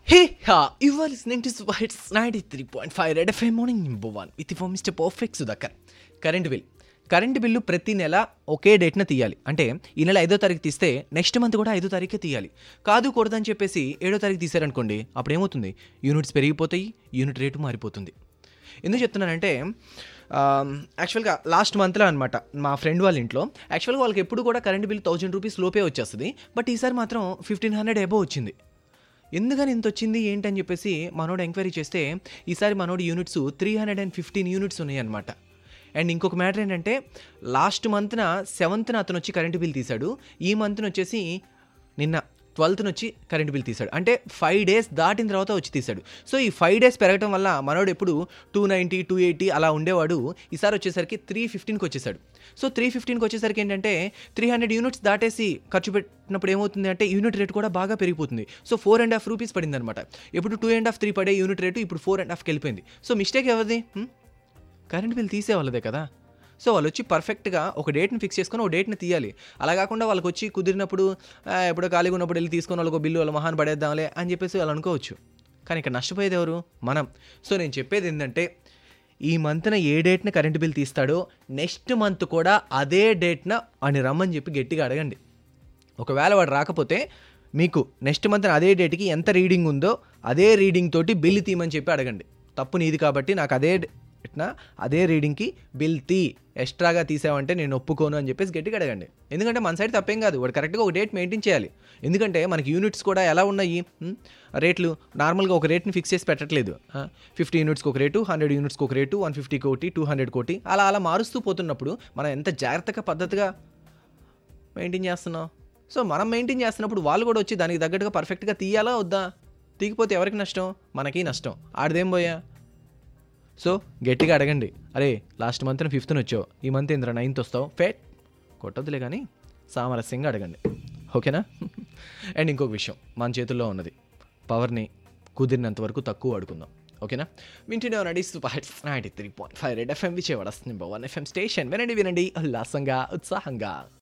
Hey, uh, you are listening to Swahits 93.5 Red FM morning number one with for Mr. Perfect Sudhakar current bill current bill ప్రతి నెల ఒకే డేట్న తీయాలి అంటే ఈ నెల ఐదో తారీఖు తీస్తే నెక్స్ట్ మంత్ కూడా ఐదో తారీఖే తీయాలి కాదు కూడదని చెప్పేసి ఏడో తారీఖు తీశారనుకోండి అప్పుడు ఏమవుతుంది యూనిట్స్ పెరిగిపోతాయి యూనిట్ రేటు మారిపోతుంది ఎందుకు చెప్తున్నానంటే యాక్చువల్గా లాస్ట్ మంత్లో అనమాట మా ఫ్రెండ్ వాళ్ళ ఇంట్లో యాక్చువల్గా వాళ్ళకి ఎప్పుడు కూడా కరెంట్ బిల్ థౌజండ్ రూపీస్ లోపే వచ్చేస్తుంది బట్ ఈసారి మాత్రం ఫిఫ్టీన్ హండ్రెడ్ ఎబో వచ్చింది ఎందుకని ఇంత వచ్చింది ఏంటని చెప్పేసి మనోడు ఎంక్వైరీ చేస్తే ఈసారి మనోడు units three hundred and fifteen units ఉన్నాయి అనమాట అండ్ ఇంకొక మ్యాటర్ ఏంటంటే లాస్ట్ మంత్న సెవెంత్న అతను వచ్చి కరెంటు బిల్ తీశాడు ఈ మంత్న వచ్చేసి నిన్న ట్వెల్త్న వచ్చి కరెంట్ బిల్ తీశాడు అంటే ఫైవ్ డేస్ దాటిన తర్వాత వచ్చి తీశాడు సో ఈ ఫైవ్ డేస్ పెరగడం వల్ల మనోడు ఎప్పుడు టూ నైంటీ టూ ఎయిటీ అలా ఉండేవాడు ఈసారి వచ్చేసరికి త్రీ ఫిఫ్టీన్కి వచ్చేసాడు సో త్రీ ఫిఫ్టీన్కి వచ్చేసరికి ఏంటంటే త్రీ హండ్రెడ్ యూనిట్స్ దాటేసి ఖర్చు పెట్టినప్పుడు ఏమవుతుంది అంటే యూనిట్ రేట్ కూడా బాగా పెరిగిపోతుంది so four and half rupees పడింది అనమాట ఇప్పుడు టూ అండ్ హాఫ్ త్రీ పడే యూనిట్ రేటు ఇప్పుడు ఫోర్ అండ్ హాఫ్కి వెళ్ళిపోయింది సో మిస్టేక్ ఎవరిది హ్మ్? కరెంట్ బిల్ తీసే వాళ్ళదే కదా సో వాళ్ళు వచ్చి పర్ఫెక్ట్గా ఒక డేట్ని ఫిక్స్ చేసుకొని ఒక డేట్ని తీయాలి అలా కాకుండా వాళ్ళకి వచ్చి కుదిరినప్పుడు "ఆ, ఎప్పుడో ఖాళీగా ఉన్నప్పుడు వెళ్ళి తీసుకొని వాళ్ళకి ఒక బిల్లు వాళ్ళ మహాన్ పడేద్దాంలే అని చెప్పేసి వాళ్ళు అనుకోవచ్చు కానీ ఇక్కడ నష్టపోయేది ఎవరు మనం సో నేను చెప్పేది ఏంటంటే ఈ మంత్న ఏ డేట్న కరెంట్ బిల్ తీస్తాడో నెక్స్ట్ మంత్ కూడా అదే డేట్న అని రమ్మని చెప్పి గట్టిగా అడగండి ఒకవేళ వాడు రాకపోతే మీకు నెక్స్ట్ మంత్ అదే డేట్కి ఎంత రీడింగ్ ఉందో అదే రీడింగ్ తోటి బిల్ తీయమని చెప్పి అడగండి తప్పు నీది కాబట్టి నాకు అదే డేట్న అదే రీడింగ్కి బిల్ తీ ఎక్స్ట్రాగా తీసావంటే నేను ఒప్పుకోను అని చెప్పేసి గట్టిగా అడగండి ఎందుకంటే మన సైడ్ తప్పేం కాదు వాడు కరెక్ట్గా ఒక డేట్ మెయింటైన్ చేయాలి ఎందుకంటే మనకి యూనిట్స్ కూడా ఎలా ఉన్నాయి హ్మ్? రేట్లు నార్మల్గా ఒక రేట్ని ఫిక్స్ చేసి పెట్టట్లేదు ఫిఫ్టీ యూనిట్స్కి ఒక రేటు హండ్రెడ్ యూనిట్స్కి ఒక రేటు వన్ ఫిఫ్టీ కోటి టూ హండ్రెడ్ కోటి అలా అలా మారుస్తూ పోతున్నప్పుడు మనం ఎంత జాగ్రత్తగా పద్ధతిగా మెయింటైన్ చేస్తున్నాం సో మనం మెయింటైన్ చేస్తున్నప్పుడు వాళ్ళు కూడా వచ్చి దానికి తగ్గట్టుగా పర్ఫెక్ట్గా తీయాలా వద్దా తీగిపోతే ఎవరికి నష్టం మనకి నష్టం ఆడిదేం పోయా సో గట్టిగా అడగండి అరే లాస్ట్ మంత్న ఫిఫ్త్న వచ్చావు ఈ మంత్ ఇంద్ర నైన్త్ వస్తావు ఫేట్ కొట్టొద్దులే కానీ సామరస్యంగా అడగండి ఓకేనా అండ్ ఇంకొక విషయం మన చేతుల్లో ఉన్నది పవర్ని కుదిరినంత వరకు తక్కువ వాడుకుందాం ఓకేనా వింటూనే నడి super ninety three point five red FM Vijayawada వస్తుంది వన్ ఎఫ్ఎం స్టేషన్ వినండి వినండి ఉల్లాసంగా ఉత్సాహంగా